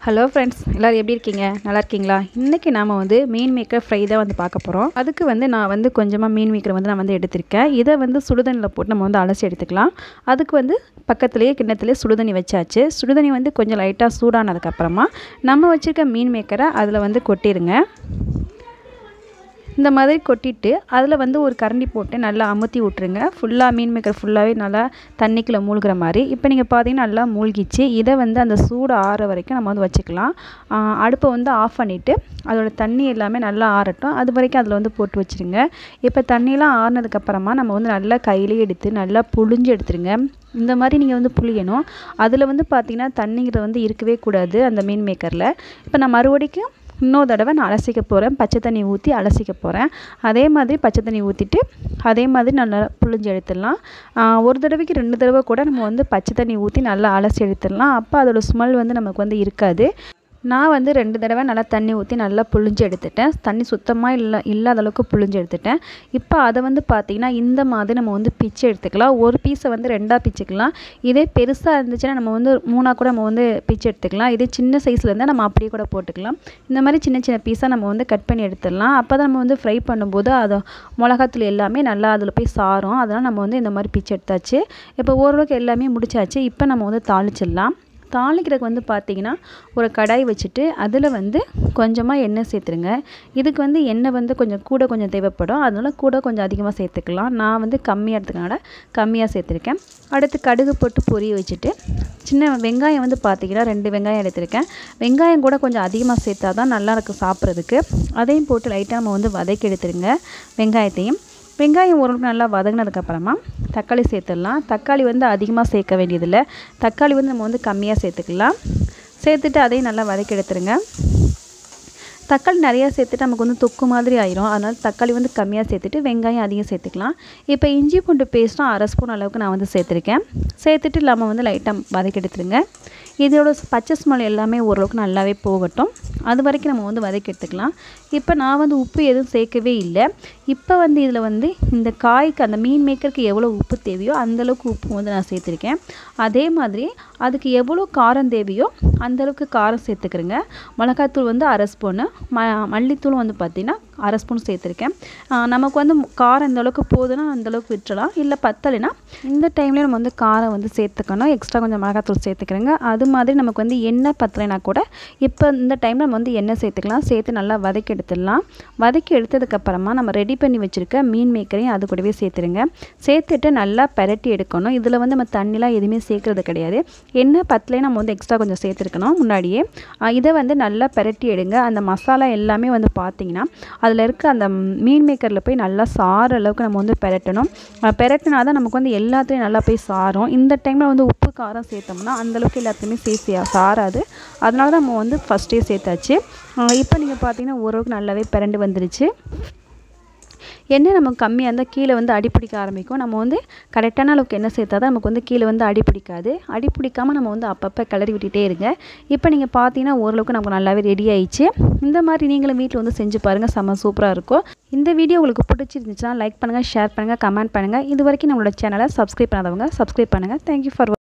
hello friends எல்லோரும் எப்படி இருக்கீங்க நல்லா இருக்கீங்களா இன்றைக்கி நாம் வந்து மீன் மேக்கர் ஃப்ரை தான் வந்து பார்க்க போகிறோம் அதுக்கு வந்து நான் வந்து கொஞ்சமாக மீன் மேக்கர் வந்து நான் வந்து எடுத்திருக்கேன் இதை வந்து சுடுதண்ணியில் போட்டு நம்ம வந்து அலசி எடுத்துக்கலாம் அதுக்கு வந்து பக்கத்துலேயே கிண்ணத்துலேயே சுடுதண்ணி வச்சாச்சு சுடுதண்ணி வந்து கொஞ்சம் லைட்டாக சூடானதுக்கப்புறமா நம்ம வச்சுருக்க மீன் மேக்கரை அதில் வந்து கொட்டிடுங்க இந்த மாதிரி கொட்டிட்டு அதில் வந்து ஒரு கரண்டி போட்டு நல்லா அமுத்தி விட்ருங்க ஃபுல்லாக மீன் மேக்கர் ஃபுல்லாகவே நல்லா தண்ணிக்குள்ளே மூழ்கிற மாதிரி இப்போ நீங்கள் பார்த்தீங்கன்னா நல்லா மூழ்கிச்சு இதை வந்து அந்த சூடு ஆற வரைக்கும் நம்ம வந்து வச்சுக்கலாம் அடுப்பை வந்து ஆஃப் பண்ணிவிட்டு அதோட தண்ணி எல்லாமே நல்லா ஆறட்டும் அது வரைக்கும் அதில் வந்து போட்டு வச்சுருங்க இப்போ தண்ணியெலாம் ஆறினதுக்கப்புறமா நம்ம வந்து நல்லா கையிலே எடுத்து நல்லா புழிஞ்சு எடுத்துருங்க இந்த மாதிரி நீங்கள் வந்து புளியணும் அதில் வந்து பார்த்திங்கன்னா தண்ணிங்கிறது வந்து இருக்கவே கூடாது அந்த மீன் மேக்கரில் இப்போ நான் மறுபடிக்கும் இன்னொரு தடவை நான் அலசிக்க போகிறேன் பச்சை தண்ணி ஊற்றி அலசிக்க போகிறேன் அதே மாதிரி பச்சை தண்ணி ஊற்றிட்டு அதே மாதிரி நல்லா புழிஞ்சு எடுத்துடலாம் ஒரு தடவைக்கு ரெண்டு தடவை கூட நம்ம வந்து பச்சை தண்ணி ஊற்றி நல்லா அலசி எடுத்துடலாம் அப்போ அதோடய ஸ்மெல் வந்து நமக்கு வந்து இருக்காது நான் வந்து ரெண்டு தடவை நல்லா தண்ணி ஊற்றி நல்லா புழிஞ்சு எடுத்துட்டேன் தண்ணி சுத்தமாக இல்லை இல்லாத அளவுக்கு புழிஞ்சு எடுத்துட்டேன் இப்போ அதை வந்து பார்த்திங்கன்னா இந்த மாதிரி நம்ம வந்து பிச்சு எடுத்துக்கலாம் ஒரு பீஸை வந்து ரெண்டாக பிச்சுக்கலாம் இதே பெருசாக இருந்துச்சுன்னா நம்ம வந்து மூணாக கூட நம்ம வந்து பிச்சு எடுத்துக்கலாம் இதே சின்ன சைஸில் இருந்தால் நம்ம அப்படியே கூட போட்டுக்கலாம் இந்த மாதிரி சின்ன சின்ன பீஸாக நம்ம வந்து கட் பண்ணி எடுத்துடலாம் அப்போ தான் நம்ம வந்து ஃப்ரை பண்ணும்போது அது மிளகாத்தூள் எல்லாமே நல்லா அதில் போய் சாரும் அதனால் நம்ம வந்து இந்த மாதிரி பிச்சு எடுத்தாச்சு இப்போ ஓரளவுக்கு எல்லாமே முடிச்சாச்சு இப்போ நம்ம வந்து தாளிச்சிடலாம் தாளிக்கிறதுக்கு வந்து பார்த்திங்கன்னா ஒரு கடாய் வச்சுட்டு அதில் வந்து கொஞ்சமாக எண்ணெய் சேர்த்துருங்க இதுக்கு வந்து எண்ணெய் வந்து கொஞ்சம் கூட கொஞ்சம் தேவைப்படும் அதனால் கூட கொஞ்சம் அதிகமாக சேர்த்துக்கலாம் நான் வந்து கம்மியாக எடுத்துக்கனால கம்மியாக சேர்த்துருக்கேன் அடுத்து கடுகு போட்டு பொரிய வச்சுட்டு சின்ன வெங்காயம் வந்து பார்த்திங்கன்னா ரெண்டு வெங்காயம் எடுத்திருக்கேன் வெங்காயம் கூட கொஞ்சம் அதிகமாக சேர்த்தா தான் நல்லாயிருக்கும் சாப்பிட்றதுக்கு அதையும் போட்டு லைட்டாக நம்ம வந்து வதக்கி எடுத்துருங்க வெங்காயத்தையும் வெங்காயம் ஓரளவுக்கு நல்லா வதங்கினதுக்கப்புறமா தக்காளி சேர்த்துடலாம் தக்காளி வந்து அதிகமாக சேர்க்க வேண்டியதில்லை தக்காளி வந்து நம்ம வந்து கம்மியாக சேர்த்துக்கலாம் சேர்த்துட்டு அதையும் நல்லா வதக்கி எடுத்துருங்க தக்காளி நிறையா சேர்த்துட்டு நமக்கு வந்து தொக்கு மாதிரி ஆயிரும் அதனால் தக்காளி வந்து கம்மியாக சேர்த்துட்டு வெங்காயம் அதிகம் சேர்த்துக்கலாம் இப்போ இஞ்சி பூண்டு பேஸ்ட்டும் அரை ஸ்பூன் அளவுக்கு நான் வந்து சேர்த்துருக்கேன் சேர்த்துட்டு இல்லாமல் வந்து லைட்டாக வதக்கி எடுத்துருங்க இதோட பச்சை ஸ்மெல் எல்லாமே ஓரளவுக்கு நல்லாவே போகட்டும் அது வரைக்கும் நம்ம வந்து வதக்கி எடுத்துக்கலாம் இப்போ நான் வந்து உப்பு எதுவும் சேர்க்கவே இல்லை இப்போ வந்து இதில் வந்து இந்த காய்க்கு அந்த மீன் மேக்கருக்கு எவ்வளோ உப்பு தேவையோ அந்தளவுக்கு உப்பு வந்து நான் சேர்த்துருக்கேன் அதே மாதிரி அதுக்கு எவ்வளோ காரம் தேவையோ அந்தளவுக்கு காரம் சேர்த்துக்கிறேங்க மிளகாத்தூள் வந்து அரை ஸ்பூனு ம மல்லித்தூளும் வந்து பார்த்திங்கன்னா அரை ஸ்பூன் சேர்த்துருக்கேன் நமக்கு வந்து காரம் இந்த அளவுக்கு போதுன்னா அந்தளவுக்கு விட்டுறலாம் இல்லை பத்தலைன்னா இந்த டைம்லேயே நம்ம வந்து காரம் வந்து சேர்த்துக்கணும் எக்ஸ்ட்ரா கொஞ்சம் மிளகாத்தூள் சேர்த்துக்கிறேங்க அது மாதிரி நமக்கு வந்து எண்ணெய் பத்தலைனா கூட இப்போ இந்த டைமில் நம்ம வந்து எண்ணெய் சேர்த்துக்கலாம் சேர்த்து நல்லா வதக்கி எடுத்துடலாம் வதக்கி எடுத்ததுக்கப்புறமா நம்ம ரெடி பண்ணி வச்சுருக்க மீன் மேக்கரையும் அது கூடவே சேர்த்துருங்க சேர்த்துட்டு நல்லா பரட்டி எடுக்கணும் இதில் வந்து நம்ம தண்ணிலாம் எதுவுமே சேர்க்குறது கிடையாது எண்ணெய் பத்தலையே நம்ம வந்து எக்ஸ்ட்ரா கொஞ்சம் சேர்த்துருக்கணும் முன்னாடியே இதை வந்து நல்லா பரட்டி எடுங்க அந்த மசாலா எல்லாமே வந்து பார்த்திங்கன்னா அதில் இருக்க அந்த மீன் மேக்கரில் போய் நல்லா சார அளவுக்கு நம்ம வந்து பெரட்டணும் பெரட்டினா தான் நமக்கு வந்து எல்லாத்துலேயும் நல்லா போய் சாரும் இந்த டைமில் வந்து உப்பு காரம் சேர்த்தோம்னா அந்தளவுக்கு எல்லாத்தையுமே சேர்த்து சாராது அதனால தான் நம்ம வந்து ஃபஸ்ட்டே சேர்த்தாச்சு இப்போ நீங்கள் பார்த்தீங்கன்னா ஓரளவுக்கு நல்லாவே பிறண்டு வந்துருச்சு எண்ணெய் நமக்கு கம்மியாக இருந்தால் கீழே வந்து அடி பிடிக்க ஆரம்பிக்கும் நம்ம வந்து கரெக்டான அளவுக்கு எண்ணெய் சேர்த்தா தான் நமக்கு வந்து கீழே வந்து அடி பிடிக்காது அடி பிடிக்காமல் நம்ம வந்து அப்பப்போ கிளறி விட்டுட்டே இருங்க இப்போ நீங்கள் பார்த்தீங்கன்னா ஓரளவுக்கு நமக்கு நல்லாவே ரெடி ஆயிடுச்சு இந்த மாதிரி நீங்களும் வீட்டில் வந்து செஞ்சு பாருங்கள் செம்ம சூப்பராக இருக்கும் இந்த வீடியோ உங்களுக்கு பிடிச்சிருந்துச்சுன்னா லைக் பண்ணுங்கள் ஷேர் பண்ணுங்கள் கமெண்ட் பண்ணுங்கள் இது வரைக்கும் நம்மளோட சேனலை சப்ஸ்கிரைப் பண்ணாதவங்க சப்ஸ்கிரைப் பண்ணுங்கள் தேங்க்யூ ஃபார்